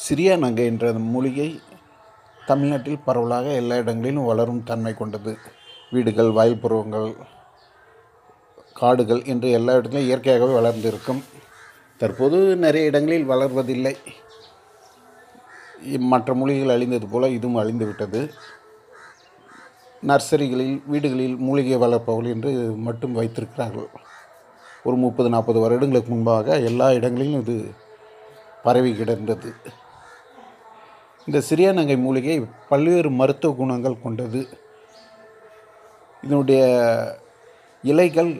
சிறிய நங்கை என்ற மூலிகை தமிழ்நாட்டில் பரவலாக எல்லா இடங்களிலும் வளரும் தன்மை கொண்டது வீடுகள் வயல்புறங்கள் காடுகள் என்று எல்லா இடங்களிலும் இயற்கையாகவே வளர்ந்திருக்கும் தற்போது நிறைய இடங்களில் வளர்வதில்லை இ- மற்ற மூலிகைகள் அழிந்தது போல இதுவும் அழிந்து விட்டது நர்சரிகளில் வீடுகளில் மூலிகை வளர்ப்பவர்கள் என்று மட்டும் வைத்திருக்கிறார்கள் ஒரு முப்பது நாற்பது வருடங்களுக்கு முன்பாக எல்லா இடங்களிலும் இது பரவி கிடந்தது இந்த சிறியானங்கை மூலிகை பல்வேறு மருத்துவ குணங்கள் கொண்டது இதனுடைய இலைகள்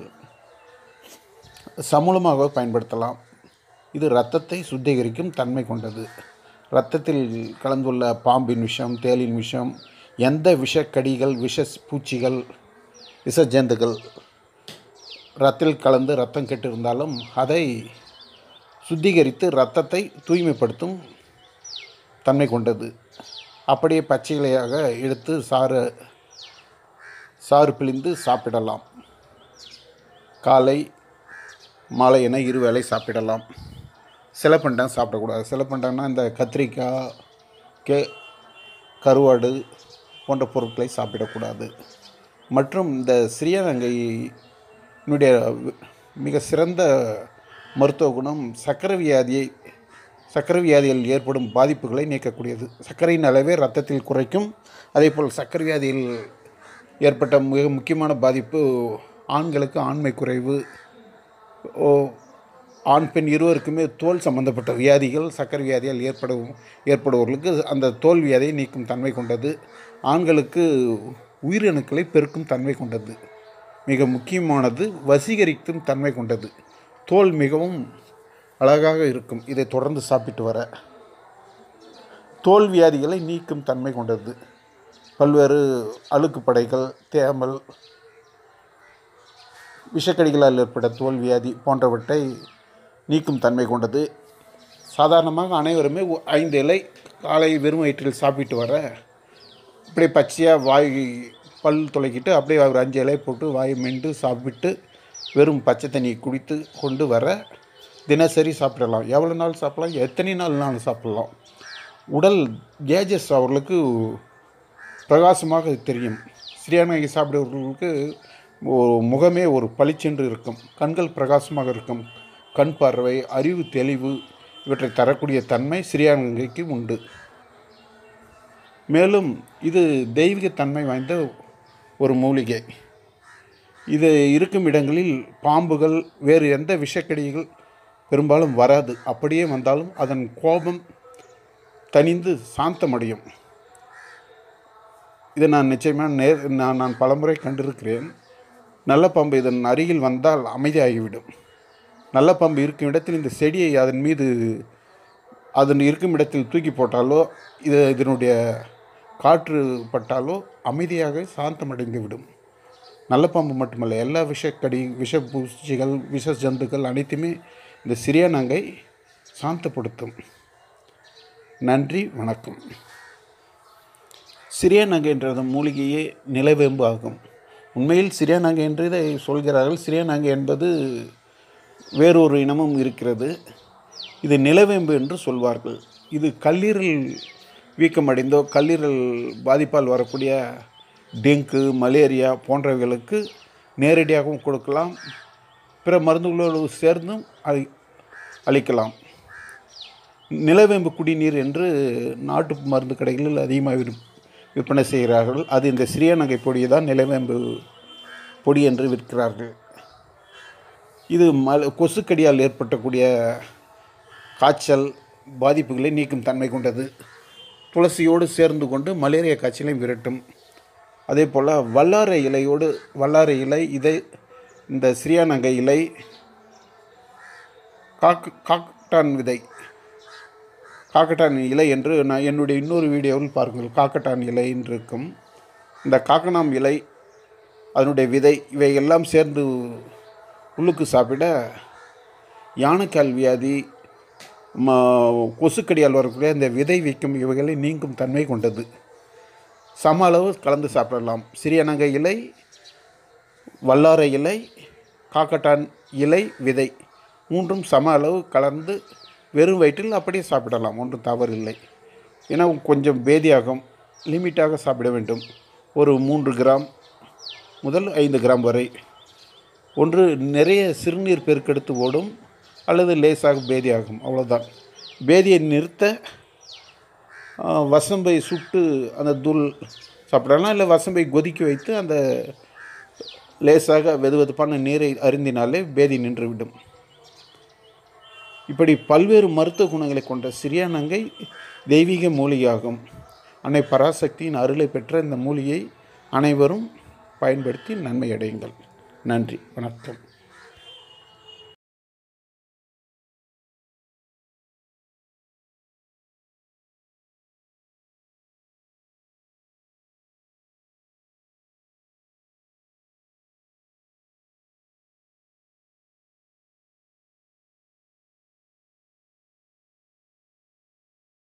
சமூலமாக பயன்படுத்தலாம் இது இரத்தத்தை சுத்திகரிக்கும் தன்மை கொண்டது இரத்தத்தில் கலந்துள்ள பாம்பின் விஷம் தேளின் விஷம் எந்த விஷக்கடிகள் விஷ பூச்சிகள் விஷ ஜந்துகள் ரத்தில் கலந்து ரத்தம் கெட்டிருந்தாலும் அதை சுத்திகரித்து இரத்தத்தை தூய்மைப்படுத்தும் தன்மை கொண்டது அப்படியே பச்சை இலையாக எடுத்து சாறு சாறு பிழிந்து சாப்பிடலாம் காலை மாலை என இருவேளை சாப்பிடலாம் சிலப்பண்டம் சாப்பிடக்கூடாது சிலப்பண்டம்னா இந்த கத்திரிக்காய் கே கருவாடு போன்ற பொருட்களை சாப்பிடக்கூடாது மற்றும் இந்த சிறியநங்கையினுடைய மிக சிறந்த மருத்துவ குணம் சர்க்கரை வியாதியை சர்க்கரை வியாதியில் ஏற்படும் பாதிப்புகளை நீக்கக்கூடியது சர்க்கரையின் அளவை ரத்தத்தில் குறைக்கும் அதேபோல் சர்க்கரை வியாதியில் ஏற்பட்ட மிக முக்கியமான பாதிப்பு ஆண்களுக்கு ஆண்மை குறைவு ஓ ஆண் பெண் இருவருக்குமே தோல் சம்பந்தப்பட்ட வியாதிகள் சர்க்கரை வியாதியால் ஏற்படும் ஏற்படுபவர்களுக்கு அந்த தோல் வியாதியை நீக்கும் தன்மை கொண்டது ஆண்களுக்கு உயிரணுக்களை பெருக்கும் தன்மை கொண்டது மிக முக்கியமானது வசீகரிக்கும் தன்மை கொண்டது தோல் மிகவும் அழகாக இருக்கும் இதை தொடர்ந்து சாப்பிட்டு வர தோல் வியாதிகளை நீக்கும் தன்மை கொண்டது பல்வேறு அழுக்கு படைகள் தேமல் விஷக்கடிகளால் ஏற்பட்ட தோல் வியாதி போன்றவற்றை நீக்கும் தன்மை கொண்டது சாதாரணமாக அனைவருமே ஒ- ஐந்து இலை காலை வெறும் வயிற்றில் சாப்பிட்டு வர அப்படியே பச்சையாக வாய் பல் துளைக்கிட்டு அப்படியே ஒரு அஞ்சு இலை போட்டு வாய் மென்று சாப்பிட்டு வெறும் பச்சை தண்ணி குடித்து கொண்டு வர தினசரி சாப்பிடலாம் எவ்வளோ நாள் சாப்பிடலாம் எத்தனை நாள்னாலும் சாப்பிடலாம் உடல் கேஜஸ் அவர்களுக்கு பிரகாசமாக தெரியும் சிறியானகை சாப்பிடுபவர்களுக்கு ஒரு முகமே ஒரு பளிச்சென்று இருக்கும் கண்கள் பிரகாசமாக இருக்கும் கண் பார்வை அறிவு தெளிவு இவற்றை தரக்கூடிய தன்மை சிறியானகைக்கு உண்டு மேலும் இது தெய்வீக தன்மை வாய்ந்த ஒரு மூலிகை இது இருக்கும் இடங்களில் பாம்புகள் வேறு எந்த விஷக்கடிகள் பெரும்பாலும் வராது அப்படியே வந்தாலும் அதன் கோபம் தணிந்து சாந்தமடையும் இதை நான் நிச்சயமாக நேர் நான் நான் பலமுறை கண்டிருக்கிறேன் நல்ல பாம்பு இதன் அருகில் வந்தால் அமைதியாகிவிடும் நல்ல பாம்பு இருக்கும் இடத்தில் இந்த செடியை அதன் மீது அதன் இருக்கும் இடத்தில் தூக்கி போட்டாலோ இது இதனுடைய காற்று பட்டாலோ அமைதியாக சாந்தமடைந்து விடும் நல்ல பாம்பு மட்டுமல்ல எல்லா விஷக்கடி விஷ பூச்சிகள் விஷ ஜந்துக்கள் அனைத்துமே இந்த சிறிய நங்கை சாந்தப்படுத்தும் நன்றி வணக்கம் சிறிய நங்கை என்ற மூலிகையே நிலவேம்பு ஆகும் உண்மையில் சிறிய நங்கை என்று இதை சொல்கிறார்கள் சிறிய நங்கை என்பது வேறொரு இனமும் இருக்கிறது இது நிலவேம்பு என்று சொல்வார்கள் இது கல்லீரல் வீக்கமடைந்தோ கல்லீரல் பாதிப்பால் வரக்கூடிய டெங்கு மலேரியா போன்றவைகளுக்கு நேரடியாகவும் கொடுக்கலாம் பிற மருந்துகளோடு சேர்ந்தும் அளி அளிக்கலாம் நிலவேம்பு குடிநீர் என்று நாட்டு மருந்து கடைகளில் அதிகமாக விற் விற்பனை செய்கிறார்கள் அது இந்த சிறிய நகை பொடியை தான் நிலவேம்பு பொடி என்று விற்கிறார்கள் இது மல கொசுக்கடியால் ஏற்பட்டக்கூடிய காய்ச்சல் பாதிப்புகளை நீக்கும் தன்மை கொண்டது துளசியோடு சேர்ந்து கொண்டு மலேரியா காய்ச்சலையும் விரட்டும் அதே போல் வல்லாரை இலையோடு வல்லாரை இலை இதை இந்த சிறியானங்கை இலை காக்கு காக்டான் விதை காக்கட்டான் இலை என்று நான் என்னுடைய இன்னொரு வீடியோவில் பாருங்கள் காக்கட்டான் இலை என்று இருக்கும் இந்த காக்கனாம் இலை அதனுடைய விதை இவை எல்லாம் சேர்ந்து உள்ளுக்கு சாப்பிட யானைக்கால் வியாதி ம கொசுக்கடியால் வரக்கூடிய இந்த விதை வைக்கும் இவைகளை நீங்கும் தன்மை கொண்டது சம அளவு கலந்து சாப்பிடலாம் சிறியனங்கை இலை வல்லாரை இலை காக்கட்டான் இலை விதை மூன்றும் சம அளவு கலந்து வெறும் வயிற்றில் அப்படியே சாப்பிடலாம் ஒன்றும் தவறு இல்லை ஏன்னா கொஞ்சம் பேதியாகும் லிமிட்டாக சாப்பிட வேண்டும் ஒரு மூன்று கிராம் முதல் ஐந்து கிராம் வரை ஒன்று நிறைய சிறுநீர் பெருக்கெடுத்து ஓடும் அல்லது லேசாக பேதியாகும் அவ்வளோதான் பேதியை நிறுத்த ஆ, வசம்பை சுட்டு அந்த தூள் சாப்பிடலாம் இல்லை வசம்பை கொதிக்க வைத்து அந்த லேசாக வெதுவெதுப்பான நீரை அருந்தினாலே பேதி நின்றுவிடும் இப்படி பல்வேறு மருத்துவ குணங்களை கொண்ட சிறியானங்கை தெய்வீக மூலிகையாகும் அன்னை பராசக்தியின் அருளை பெற்ற இந்த மூலிகை அனைவரும் பயன்படுத்தி நன்மை அடையுங்கள் நன்றி வணக்கம்